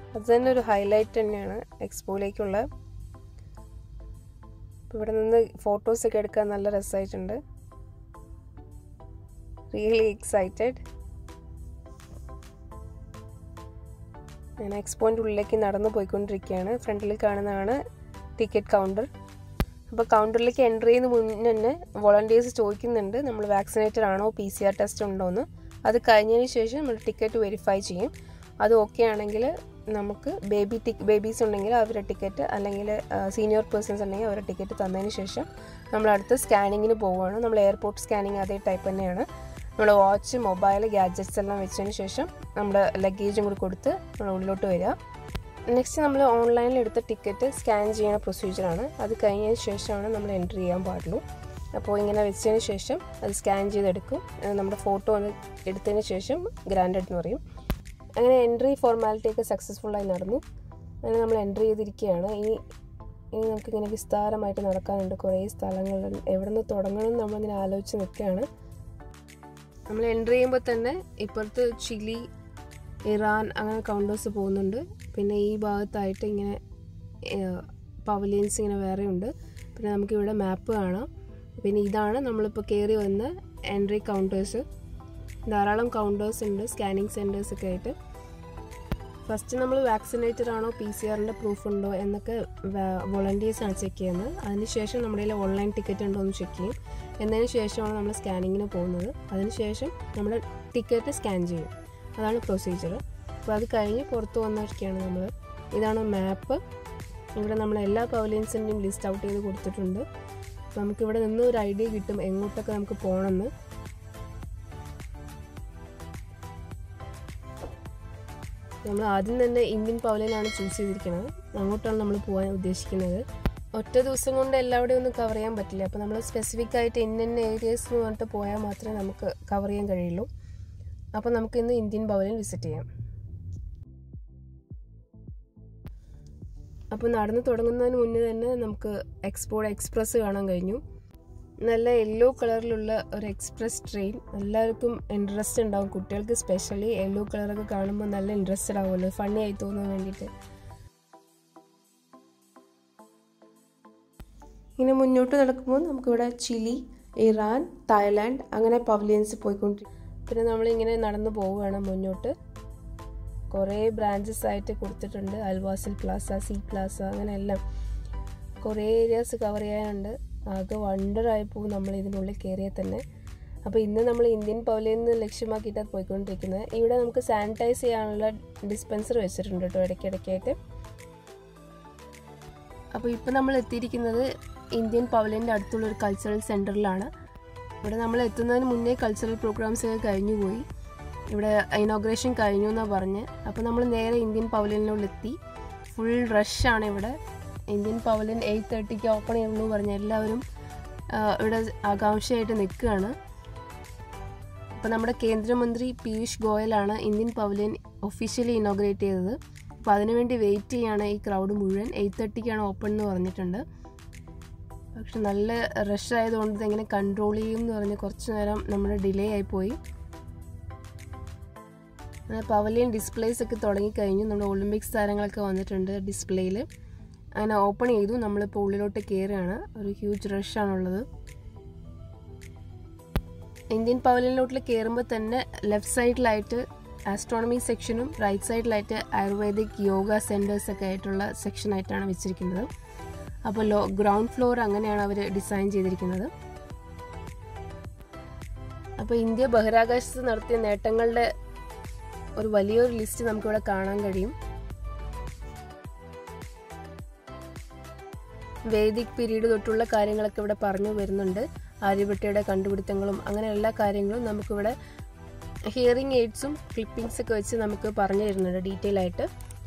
അത് തന്നെ ഒരു ഹൈലൈറ്റ് തന്നെയാണ് എക്സ്പോയിലേക്കുള്ള ഇവിടെ നിന്ന് ഫോട്ടോസൊക്കെ എടുക്കാൻ നല്ല രസമായിട്ടുണ്ട് റിയലി എക്സൈറ്റഡ് ഞാൻ എക്സ്പോയിൻ്റെ ഉള്ളിലേക്ക് നടന്നു പോയിക്കൊണ്ടിരിക്കുകയാണ് ഫ്രണ്ടിൽ കാണുന്നതാണ് ടിക്കറ്റ് കൗണ്ടർ അപ്പോൾ കൗണ്ടറിലേക്ക് എൻട്രി ചെയ്യുന്ന മുന്നേ തന്നെ വോളണ്ടിയേഴ്സ് ചോദിക്കുന്നുണ്ട് നമ്മൾ വാക്സിനേറ്റഡ് ആണോ പി സി ആർ ടെസ്റ്റ് ഉണ്ടോ എന്ന് അത് കഴിഞ്ഞതിന് ശേഷം നമ്മൾ ടിക്കറ്റ് വെരിഫൈ ചെയ്യും അത് ഓക്കെ ആണെങ്കിൽ നമുക്ക് ബേബി ടിക് ബേബീസ് ഉണ്ടെങ്കിൽ അവരുടെ ടിക്കറ്റ് അല്ലെങ്കിൽ സീനിയർ പേഴ്സൺസ് ഉണ്ടെങ്കിൽ അവരുടെ ടിക്കറ്റ് തന്നതിന് ശേഷം നമ്മൾ അടുത്ത് സ്കാനിങ്ങിന് പോവുകയാണ് നമ്മൾ എയർപോർട്ട് സ്കാനിങ് അതേ ടൈപ്പ് തന്നെയാണ് നമ്മൾ വാച്ച് മൊബൈൽ ഗാഡ്ജറ്റ്സ് എല്ലാം വെച്ചതിന് ശേഷം നമ്മുടെ ലഗേജും കൂടി കൊടുത്ത് നമ്മൾ ഉള്ളിലോട്ട് വരിക നെക്സ്റ്റ് നമ്മൾ ഓൺലൈനിൽ എടുത്ത ടിക്കറ്റ് സ്കാൻ ചെയ്യുന്ന പ്രൊസീജിയറാണ് അത് കഴിഞ്ഞതിന് ശേഷമാണ് നമ്മൾ എൻട്രി ചെയ്യാൻ പാടുള്ളൂ അപ്പോൾ ഇങ്ങനെ വെച്ചതിന് ശേഷം അത് സ്കാൻ ചെയ്തെടുക്കും അത് നമ്മുടെ ഫോട്ടോ ഒന്ന് എടുത്തതിന് ശേഷം ഗ്രാൻഡഡ് എന്ന് പറയും അങ്ങനെ എൻട്രി ഫോർമാലിറ്റി ഒക്കെ സക്സസ്ഫുള്ളായി നടന്നു അങ്ങനെ നമ്മൾ എൻട്രി ചെയ്തിരിക്കുകയാണ് ഇനി ഇനി നമുക്കിങ്ങനെ വിസ്താരമായിട്ട് നടക്കാനുണ്ട് കുറേ സ്ഥലങ്ങൾ എവിടെ നിന്ന് തുടങ്ങണം എന്ന് നമ്മളിങ്ങനെ ആലോചിച്ച് നിൽക്കുകയാണ് നമ്മൾ എൻട്രി ചെയ്യുമ്പോൾ തന്നെ ഇപ്പുറത്ത് ചിലി ഇറാൻ അങ്ങനെ കൗണ്ടേഴ്സ് പോകുന്നുണ്ട് പിന്നെ ഈ ഭാഗത്തായിട്ട് ഇങ്ങനെ പവലിയൻസ് ഇങ്ങനെ വേറെ ഉണ്ട് പിന്നെ നമുക്കിവിടെ മാപ്പ് കാണാം പിന്നെ ഇതാണ് നമ്മളിപ്പോൾ കയറി വന്ന എൻട്രി കൗണ്ടേഴ്സ് ധാരാളം കൗണ്ടേഴ്സ് ഉണ്ട് സ്കാനിങ് സെൻറ്റേഴ്സ് ഒക്കെ ആയിട്ട് ഫസ്റ്റ് നമ്മൾ വാക്സിനേറ്റഡ് ആണോ പി സി ആറിൻ്റെ പ്രൂഫ് ഉണ്ടോ എന്നൊക്കെ വോളണ്ടിയേഴ്സാണ് ചെക്ക് ചെയ്യുന്നത് അതിനുശേഷം നമ്മുടെ കയ്യിൽ ഓൺലൈൻ ടിക്കറ്റ് ഉണ്ടോ എന്ന് ചെക്ക് ചെയ്യും എന്നതിന് ശേഷമാണ് നമ്മൾ സ്കാനിങ്ങിന് പോകുന്നത് അതിനുശേഷം നമ്മുടെ ടിക്കറ്റ് സ്കാൻ ചെയ്യും അതാണ് പ്രൊസീജിയർ അപ്പോൾ അത് കഴിഞ്ഞ് പുറത്ത് വന്നിരിക്കുകയാണ് നമ്മൾ ഇതാണ് മാപ്പ് ഇവിടെ നമ്മൾ എല്ലാ പവലിയൻസിൻ്റെയും ലിസ്റ്റ് ഔട്ട് ചെയ്ത് കൊടുത്തിട്ടുണ്ട് അപ്പോൾ നമുക്കിവിടെ നിന്ന് ഒരു ഐഡിയ കിട്ടും എങ്ങോട്ടൊക്കെ നമുക്ക് പോകണമെന്ന് നമ്മൾ ആദ്യം തന്നെ ഇന്ത്യൻ പവലിയനാണ് ചൂസ് ചെയ്തിരിക്കുന്നത് അങ്ങോട്ടാണ് നമ്മൾ പോകാൻ ഉദ്ദേശിക്കുന്നത് ഒറ്റ ദിവസം കൊണ്ട് എല്ലാവിടെയും ഒന്നും കവർ ചെയ്യാൻ പറ്റില്ല അപ്പോൾ നമ്മൾ സ്പെസിഫിക് ആയിട്ട് ഇന്ന ഇന്ന ഏരിയസ് എന്ന് പറഞ്ഞിട്ട് പോയാൽ മാത്രമേ നമുക്ക് കവർ ചെയ്യാൻ കഴിയുള്ളൂ അപ്പോൾ നമുക്ക് ഇന്ന് ഇന്ത്യൻ പവലിയൻ വിസിറ്റ് ചെയ്യാം അപ്പോൾ നടന്നു തുടങ്ങുന്നതിന് മുന്നേ തന്നെ നമുക്ക് എക്സ്പോർട്ട് എക്സ്പ്രസ് കാണാൻ കഴിഞ്ഞു നല്ല യെല്ലോ കളറിലുള്ള ഒരു എക്സ്പ്രസ് ട്രെയിൻ എല്ലാവർക്കും ഇൻട്രസ്റ്റ് ഉണ്ടാവും കുട്ടികൾക്ക് സ്പെഷ്യലി യെല്ലോ കളറൊക്കെ കാണുമ്പോൾ നല്ല ഇൻട്രസ്റ്റഡ് ആവുമല്ലോ ഫണ്ണി ആയി തോന്നാൻ വേണ്ടിയിട്ട് ഇങ്ങനെ മുന്നോട്ട് നടക്കുമ്പോൾ നമുക്കിവിടെ ചിലി ഇറാൻ തായ്ലാൻഡ് അങ്ങനെ പവലിയൻസ് പോയിക്കൊണ്ടിരിക്കും പിന്നെ നമ്മളിങ്ങനെ നടന്നു പോവുകയാണ് മുന്നോട്ട് കുറേ ബ്രാഞ്ചസ് ആയിട്ട് കൊടുത്തിട്ടുണ്ട് അൽവാസിൽ പ്ലാസ സി പ്ലാസ അങ്ങനെ എല്ലാം കുറേ ഏരിയാസ് കവർ ചെയ്യാനുണ്ട് ആകെ വണ്ടറായി പോകും നമ്മൾ ഇതിനുള്ളിൽ കയറിയാൽ തന്നെ അപ്പോൾ ഇന്ന് നമ്മൾ ഇന്ത്യൻ പവലിയിൽ നിന്ന് ലക്ഷ്യമാക്കിയിട്ടാണ് പോയിക്കൊണ്ടിരിക്കുന്നത് ഇവിടെ നമുക്ക് സാനിറ്റൈസ് ചെയ്യാനുള്ള ഡിസ്പെൻസർ വെച്ചിട്ടുണ്ട് കേട്ടോ ഇടയ്ക്കിടയ്ക്കായിട്ട് അപ്പോൾ ഇപ്പോൾ നമ്മൾ എത്തിയിരിക്കുന്നത് ഇന്ത്യൻ പവലിയൻ്റെ അടുത്തുള്ള ഒരു കൾച്ചറൽ സെൻറ്ററിലാണ് ഇവിടെ നമ്മൾ എത്തുന്നതിന് മുന്നേ കൾച്ചറൽ പ്രോഗ്രാംസ് ഒക്കെ കഴിഞ്ഞു പോയി ഇവിടെ ഇനോഗ്രേഷൻ കഴിഞ്ഞു എന്നാണ് പറഞ്ഞ് അപ്പോൾ നമ്മൾ നേരെ ഇന്ത്യൻ പവലിയനിലോട്ട് എത്തി ഫുൾ റഷാണ് ഇവിടെ ഇന്ത്യൻ പവലിയൻ എയ്റ്റ് തേർട്ടിക്ക് ഓപ്പൺ ചെയ്യുള്ളൂ പറഞ്ഞ് എല്ലാവരും ഇവിടെ ആകാംക്ഷയായിട്ട് നിൽക്കുകയാണ് അപ്പോൾ നമ്മുടെ കേന്ദ്രമന്ത്രി പീയൂഷ് ഗോയലാണ് ഇന്ത്യൻ പവലിയൻ ഒഫീഷ്യലി ഇനോഗ്രേറ്റ് ചെയ്തത് അപ്പോൾ അതിനുവേണ്ടി വെയിറ്റ് ചെയ്യാണ് ഈ ക്രൗഡ് മുഴുവൻ എയ്റ്റ് തേർട്ടിക്കാണ് ഓപ്പൺ എന്ന് പറഞ്ഞിട്ടുണ്ട് പക്ഷെ നല്ല റഷ് ആയതുകൊണ്ട് ഇതെങ്ങനെ കൺട്രോൾ ചെയ്യും എന്ന് പറഞ്ഞ് കുറച്ച് നേരം നമ്മുടെ ഡിലേ ആയിപ്പോയി അങ്ങനെ പവലിയൻ ഡിസ്പ്ലേസ് ഒക്കെ തുടങ്ങിക്കഴിഞ്ഞു നമ്മുടെ ഒളിമ്പിക്സ് താരങ്ങളൊക്കെ വന്നിട്ടുണ്ട് ഡിസ്പ്ലേയിൽ അങ്ങനെ ഓപ്പൺ ചെയ്തു നമ്മളിപ്പോൾ ഉള്ളിലോട്ട് കയറുകയാണ് ഒരു ഹ്യൂജ് റഷാണുള്ളത് ഇന്ത്യൻ പവലിയനിലോട്ട് കയറുമ്പോൾ തന്നെ ലെഫ്റ്റ് സൈഡിലായിട്ട് ആസ്ട്രോണമി സെക്ഷനും റൈറ്റ് സൈഡിലായിട്ട് ആയുർവേദിക് യോഗ സെൻറ്റേഴ്സ് ഒക്കെ ആയിട്ടുള്ള സെക്ഷനായിട്ടാണ് വെച്ചിരിക്കുന്നത് അപ്പോൾ ലോ ഗ്രൗണ്ട് ഫ്ലോർ അങ്ങനെയാണ് അവർ ഡിസൈൻ ചെയ്തിരിക്കുന്നത് അപ്പോൾ ഇന്ത്യ ബഹിരാകാശത്ത് നടത്തിയ നേട്ടങ്ങളുടെ ഒരു വലിയൊരു ലിസ്റ്റ് നമുക്കിവിടെ കാണാൻ കഴിയും വേദിക് പീരീഡ് തൊട്ടുള്ള കാര്യങ്ങളൊക്കെ ഇവിടെ പറഞ്ഞു വരുന്നുണ്ട് ആര്യഭട്ടയുടെ കണ്ടുപിടുത്തങ്ങളും അങ്ങനെ എല്ലാ കാര്യങ്ങളും നമുക്കിവിടെ ഹിയറിംഗ് എയ്ഡ്സും ക്ലിപ്പിംഗ്സ് ഒക്കെ വെച്ച് നമുക്ക് പറഞ്ഞു തരുന്നുണ്ട് ഡീറ്റെയിൽ ആയിട്ട്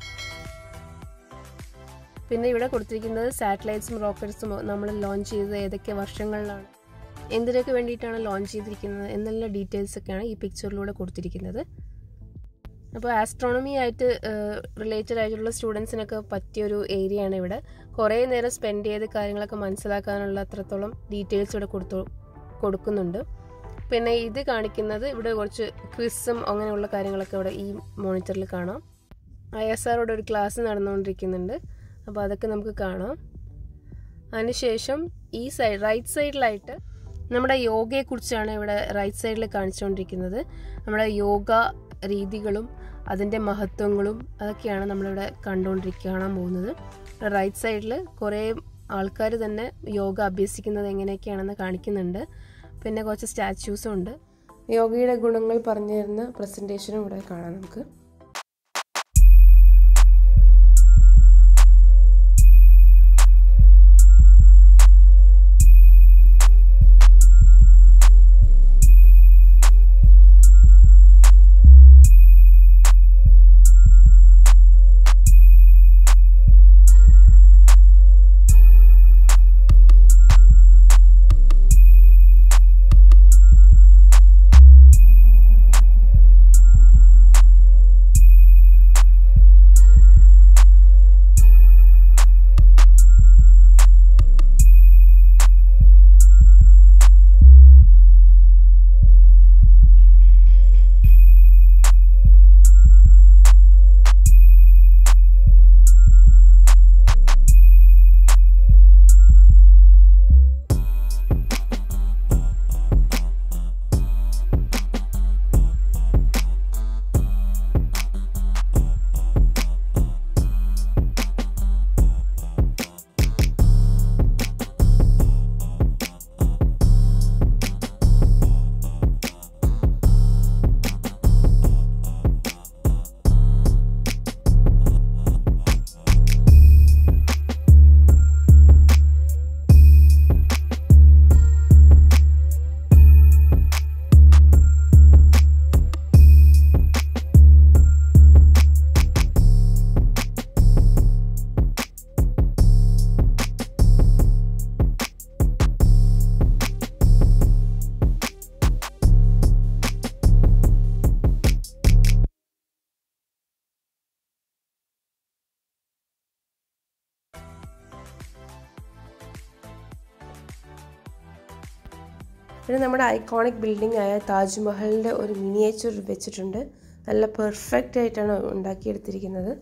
പിന്നെ ഇവിടെ കൊടുത്തിരിക്കുന്നത് സാറ്റലൈറ്റ്സും റോക്കറ്റ്സും നമ്മൾ ലോഞ്ച് ചെയ്തത് ഏതൊക്കെ വർഷങ്ങളിലാണ് എന്തിനൊക്കെ വേണ്ടിയിട്ടാണ് ലോഞ്ച് ചെയ്തിരിക്കുന്നത് എന്നുള്ള ഡീറ്റെയിൽസ് ഒക്കെയാണ് ഈ പിക്ചറിലൂടെ കൊടുത്തിരിക്കുന്നത് അപ്പോൾ ആസ്ട്രോണമി ആയിട്ട് റിലേറ്റഡ് ആയിട്ടുള്ള സ്റ്റുഡൻസിനൊക്കെ പറ്റിയൊരു ഏരിയ ആണ് ഇവിടെ കുറേ നേരം സ്പെൻഡ് ചെയ്ത് കാര്യങ്ങളൊക്കെ മനസ്സിലാക്കാനുള്ള അത്രത്തോളം ഡീറ്റെയിൽസ് ഇവിടെ കൊടുത്തു കൊടുക്കുന്നുണ്ട് പിന്നെ ഇത് കാണിക്കുന്നത് ഇവിടെ കുറച്ച് ക്വിസും അങ്ങനെയുള്ള കാര്യങ്ങളൊക്കെ ഇവിടെ ഈ മോണിറ്ററിൽ കാണാം ഐ എസ് ആറോടെ ഒരു ക്ലാസ് നടന്നുകൊണ്ടിരിക്കുന്നുണ്ട് അപ്പോൾ അതൊക്കെ നമുക്ക് കാണാം അതിനുശേഷം ഈ സൈഡ് റൈറ്റ് സൈഡിലായിട്ട് നമ്മുടെ യോഗയെക്കുറിച്ചാണ് ഇവിടെ റൈറ്റ് സൈഡിൽ കാണിച്ചുകൊണ്ടിരിക്കുന്നത് നമ്മുടെ യോഗ രീതികളും അതിൻ്റെ മഹത്വങ്ങളും അതൊക്കെയാണ് നമ്മളിവിടെ കണ്ടുകൊണ്ടിരിക്കുക കാണാൻ പോകുന്നത് റൈറ്റ് സൈഡിൽ കുറേ ആൾക്കാർ തന്നെ യോഗ അഭ്യസിക്കുന്നത് എങ്ങനെയൊക്കെയാണെന്ന് കാണിക്കുന്നുണ്ട് പിന്നെ കുറച്ച് സ്റ്റാച്യൂസും ഉണ്ട് യോഗയുടെ ഗുണങ്ങൾ പറഞ്ഞു തരുന്ന പ്രസൻറ്റേഷനും ഇവിടെ കാണാം നമുക്ക് പിന്നെ നമ്മുടെ ഐക്കോണിക് ബിൽഡിംഗ് ആയ താജ്മഹലിൻ്റെ ഒരു മിനിയേച്ചർ വെച്ചിട്ടുണ്ട് നല്ല പെർഫെക്റ്റ് ആയിട്ടാണ് ഉണ്ടാക്കിയെടുത്തിരിക്കുന്നത്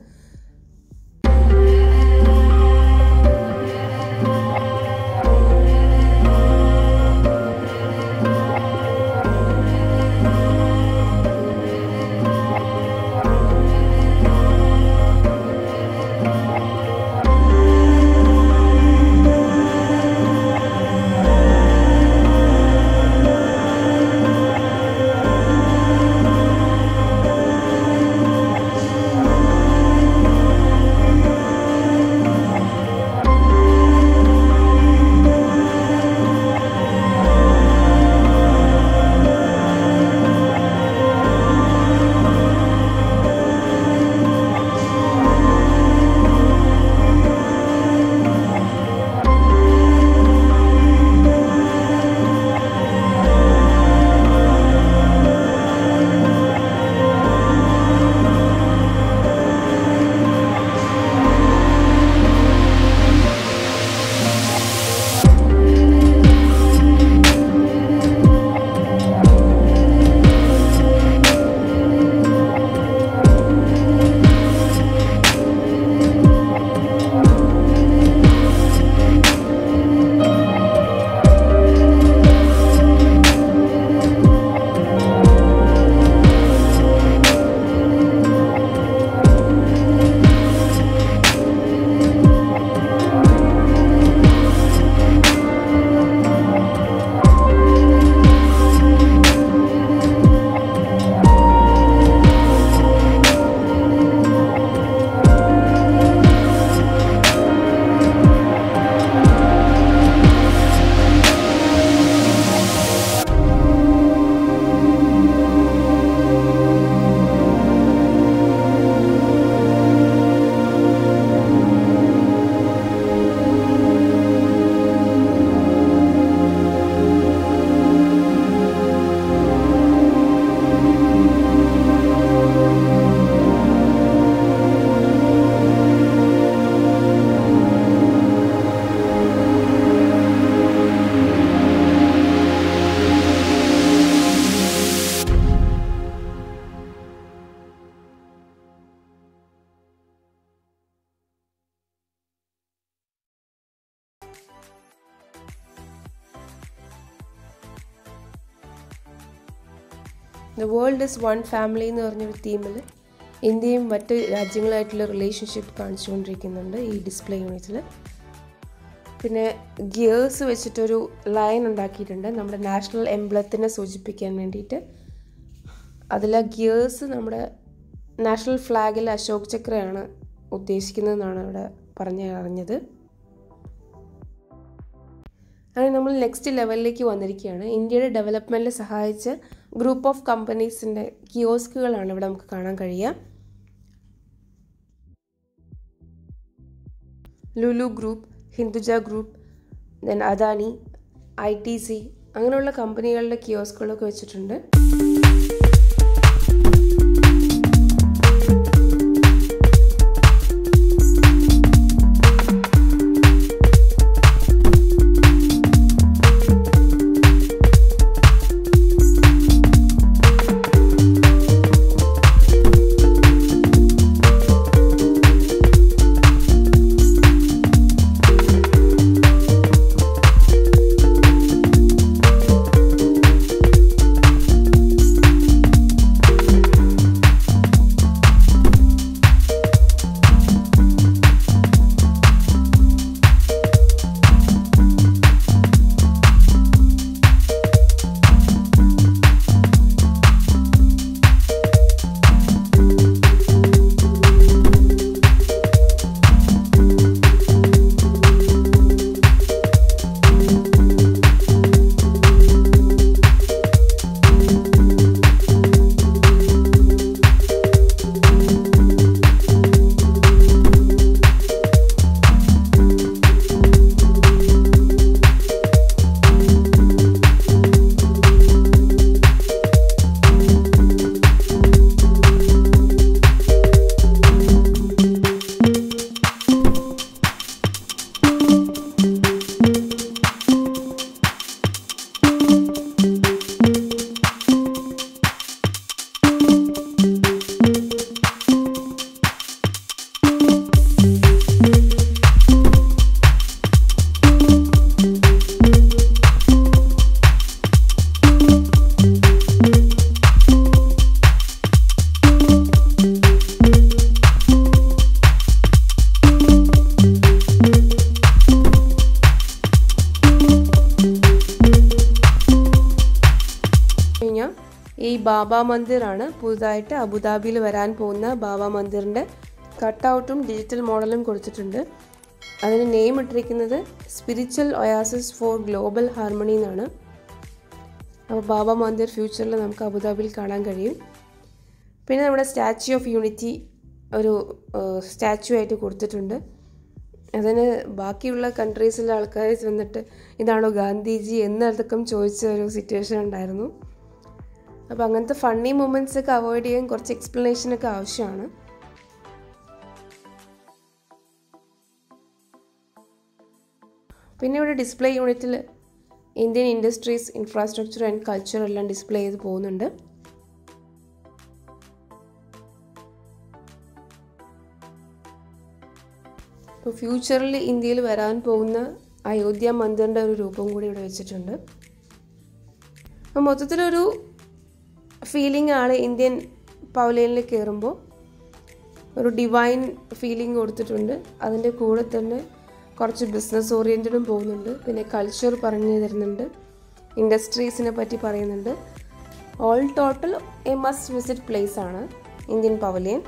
the world is one family എന്ന് പറഞ്ഞൊരു തീമിൽ ഇന്ത്യയും മറ്റ് രാജ്യങ്ങളായിട്ടുള്ള റിലേഷൻഷിപ്പ് കാണിച്ചുകൊണ്ടിരിക്കുന്നുണ്ട് ഈ ഡിസ്പ്ലേ യൂണിറ്റിൽ പിന്നെ ഗിയേഴ്സ് വെച്ചിട്ടൊരു ലൈൻ ഉണ്ടാക്കിയിട്ടുണ്ട് നമ്മുടെ നാഷണൽ എംബ്ലത്തിനെ സൂചിപ്പിക്കാൻ വേണ്ടിയിട്ട് അതിലെ ഗിയേഴ്സ് നമ്മുടെ നാഷണൽ ഫ്ലാഗിൽ അശോക് ചക്രയാണ് ഉദ്ദേശിക്കുന്നതെന്നാണ് ഇവിടെ പറഞ്ഞ് അറിഞ്ഞത് അങ്ങനെ നമ്മൾ നെക്സ്റ്റ് ലെവലിലേക്ക് വന്നിരിക്കുകയാണ് ഇന്ത്യയുടെ ഡെവലപ്മെൻറ്റിൽ സഹായിച്ച ഗ്രൂപ്പ് ഓഫ് കമ്പനീസിൻ്റെ കിയോസ്കുകളാണ് ഇവിടെ നമുക്ക് കാണാൻ കഴിയുക Lulu group Hinduja group then Adani I T C അങ്ങനെയുള്ള കമ്പനികളുടെ കിയോസ്കുകളൊക്കെ വെച്ചിട്ടുണ്ട് കഴിഞ്ഞാൽ ഈ ബാബ മന്ദിറാണ് പുതുതായിട്ട് അബുദാബിയിൽ വരാൻ പോകുന്ന ബാബ മന്ദിറിൻ്റെ കട്ടൗട്ടും ഡിജിറ്റൽ മോഡലും കൊടുത്തിട്ടുണ്ട് അതിന് നെയിം ഇട്ടിരിക്കുന്നത് spiritual oasis for global harmony എന്നാണ് അപ്പോൾ ബാബ മന്ദിർ ഫ്യൂച്ചറിൽ നമുക്ക് അബുദാബിയിൽ കാണാൻ കഴിയും പിന്നെ നമ്മുടെ സ്റ്റാച്യു ഓഫ് യൂണിറ്റി ഒരു സ്റ്റാച്യു ആയിട്ട് കൊടുത്തിട്ടുണ്ട് അതിന് ബാക്കിയുള്ള കൺട്രീസിലെ ആൾക്കാർ വന്നിട്ട് ഇതാണോ ഗാന്ധിജി എന്നതൊക്കെ ചോദിച്ച ഒരു സിറ്റുവേഷൻ ഉണ്ടായിരുന്നു അപ്പോൾ അങ്ങനത്തെ ഫണ്ണി മൊമെൻറ്റ്സ് ഒക്കെ അവോയ്ഡ് ചെയ്യാൻ കുറച്ച് എക്സ്പ്ലനേഷൻ ഒക്കെ ആവശ്യമാണ് പിന്നെ ഇവിടെ ഡിസ്പ്ലേ യൂണിറ്റിൽ Indian industries infrastructure and culture എല്ലാം ഡിസ്പ്ലേ ചെയ്ത് പോകുന്നുണ്ട് ഇപ്പോൾ ഫ്യൂച്ചറിൽ ഇന്ത്യയിൽ വരാൻ പോകുന്ന അയോധ്യ മന്ദിറിൻ്റെ ഒരു രൂപം കൂടി ഇവിടെ വെച്ചിട്ടുണ്ട് അപ്പോൾ മൊത്തത്തിലൊരു ഫീലിംഗ് ആണ് ഇന്ത്യൻ പവലിയനിൽ കയറുമ്പോൾ ഒരു ഡിവൈൻ ഫീലിംഗ് കൊടുത്തിട്ടുണ്ട് അതിൻ്റെ കൂടെ തന്നെ കുറച്ച് ബിസിനസ് ഓറിയൻറ്റഡും പോകുന്നുണ്ട് പിന്നെ കൾച്ചർ പറഞ്ഞു തരുന്നുണ്ട് ഇൻഡസ്ട്രീസിനെ പറ്റി പറയുന്നുണ്ട് all total a must visit place ആണ് ഇന്ത്യൻ പവലിയൻ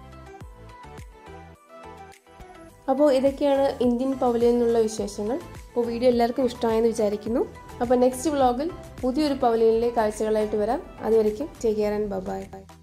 അപ്പോൾ ഇതൊക്കെയാണ് ഇന്ത്യൻ പവലിയൻ എന്നുള്ള വിശേഷങ്ങൾ അപ്പോൾ വീഡിയോ എല്ലാവർക്കും ഇഷ്ടമായെന്ന് വിചാരിക്കുന്നു അപ്പോൾ നെക്സ്റ്റ് വ്ളോഗിൽ പുതിയൊരു പവലിയനിലെ കാഴ്ചകളായിട്ട് വരാം അതുവരയ്ക്കും ടേക്ക് കെയർ ആൻഡ് ബൈ